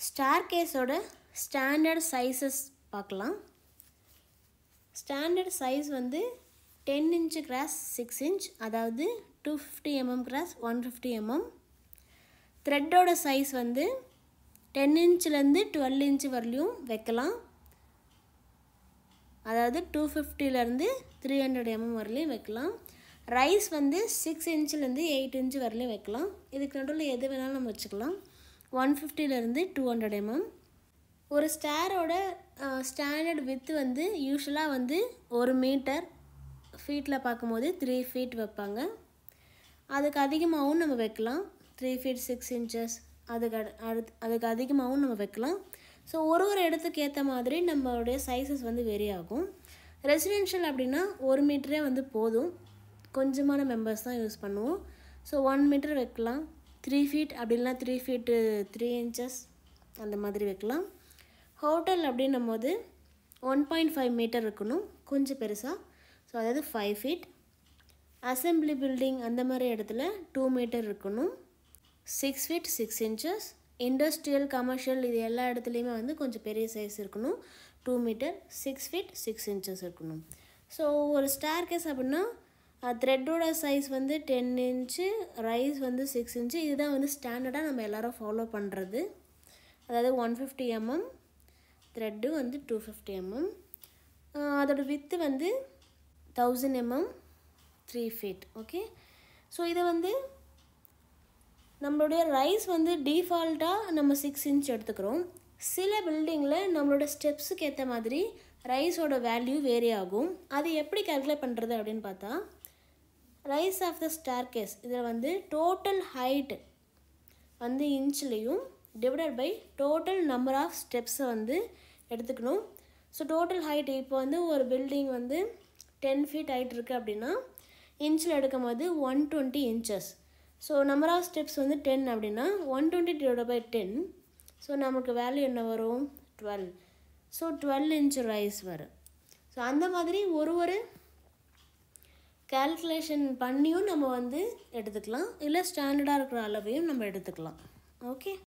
star கேஸோட standard sizes பார்க்கலாம் standard size வந்து ten inch cross six inch அதாவது two fifty mm cross one fifty mm த்ரெட்டோட size வந்து டென் இன்ச்லேருந்து டுவெல் இன்ச்சு வரலையும் வைக்கலாம் அதாவது டூ ஃபிஃப்டிலேருந்து த்ரீ ஹண்ட்ரட் எம்எம் வரலையும் வைக்கலாம் ரைஸ் வந்து சிக்ஸ் இன்ச்சிலேருந்து எயிட் இன்ச்சு வரலையும் வைக்கலாம் இதுக்கு நடுவில் எது வேணாலும் நம்ம வச்சுக்கலாம் ஒன் ஃபிஃப்டிலேருந்து டூ ஹண்ட்ரட் எம்எம் ஒரு ஸ்டாரோட ஸ்டாண்டர்ட் வித்து வந்து யூஸ்வலாக வந்து ஒரு மீட்டர் ஃபீட்டில் பார்க்கும்போது த்ரீ ஃபீட் வைப்பாங்க அதுக்கு அதிகமாகவும் நம்ம வைக்கலாம் த்ரீ ஃபீட் சிக்ஸ் இன்ச்சஸ் அதுக்கு அடு அடுத்து அதுக்கு அதிகமாகவும் நம்ம வைக்கலாம் ஸோ ஒரு ஒரு இடத்துக்கு ஏற்ற மாதிரி நம்மளுடைய சைஸஸ் வந்து வெரி ஆகும் ரெசிடென்ஷியல் அப்படின்னா ஒரு மீட்டரே வந்து போதும் கொஞ்சமான மெம்பர்ஸ் தான் யூஸ் பண்ணுவோம் ஸோ ஒன் மீட்டர் வைக்கலாம் த்ரீ ஃபீட் அப்படின்னா த்ரீ ஃபீட்டு த்ரீ இன்ச்சஸ் அந்த மாதிரி வைக்கலாம் ஹோட்டல் அப்படின்னும் போது ஒன் பாயிண்ட் ஃபைவ் மீட்டர் இருக்கணும் கொஞ்சம் பெருசாக ஸோ அதாவது ஃபைவ் ஃபீட் அசம்பிளி பில்டிங் அந்த மாதிரி இடத்துல டூ மீட்டர் இருக்கணும் six feet six inches industrial commercial இது எல்லா இடத்துலையுமே வந்து கொஞ்சம் பெரிய சைஸ் இருக்கணும் two metre six feet six inches இருக்கணும் ஸோ ஒரு ஸ்டார் கேஸ் அப்படின்னா த்ரெட்டோட சைஸ் வந்து டென் இன்ச்சு ரைஸ் வந்து சிக்ஸ் இன்ச்சு இதுதான் வந்து ஸ்டாண்டர்டாக நம்ம எல்லோரும் ஃபாலோ பண்ணுறது அதாவது ஒன் ஃபிஃப்டி எம்எம் த்ரெட்டு வந்து டூ ஃபிஃப்டி எம்எம் அதோட வித்து வந்து thousand mm three feet okay so இதை வந்து நம்மளுடைய ரைஸ் வந்து டிஃபால்ட்டாக நம்ம சிக்ஸ் இன்ச் எடுத்துக்கிறோம் சில பில்டிங்கில் நம்மளோட ஸ்டெப்ஸுக்கு ஏற்ற மாதிரி ரைஸோட வேல்யூ வேரி ஆகும் அது எப்படி கால்குலேட் பண்ணுறது அப்படின்னு பார்த்தா rise of the star case இதில் வந்து டோட்டல் ஹைட் வந்து இன்ச்லேயும் divided by total number of ஸ்டெப்ஸை வந்து எடுத்துக்கணும் ஸோ டோட்டல் ஹைட் இப்போ வந்து ஒரு பில்டிங் வந்து டென் ஃபீட் ஹைட் இருக்குது அப்படின்னா இன்ச்சில் எடுக்கும் போது one twenty inches so number of steps வந்து டென் அப்படின்னா one twenty divide by ten so நமக்கு வேல்யூ என்ன வரும் twelve so twelve inch rise வரும் ஸோ அந்த மாதிரி ஒரு ஒரு கேல்குலேஷன் பண்ணியும் நம்ம வந்து எடுத்துக்கலாம் இல்லை ஸ்டாண்டர்டாக இருக்கிற அளவையும் நம்ம எடுத்துக்கலாம் ஓகே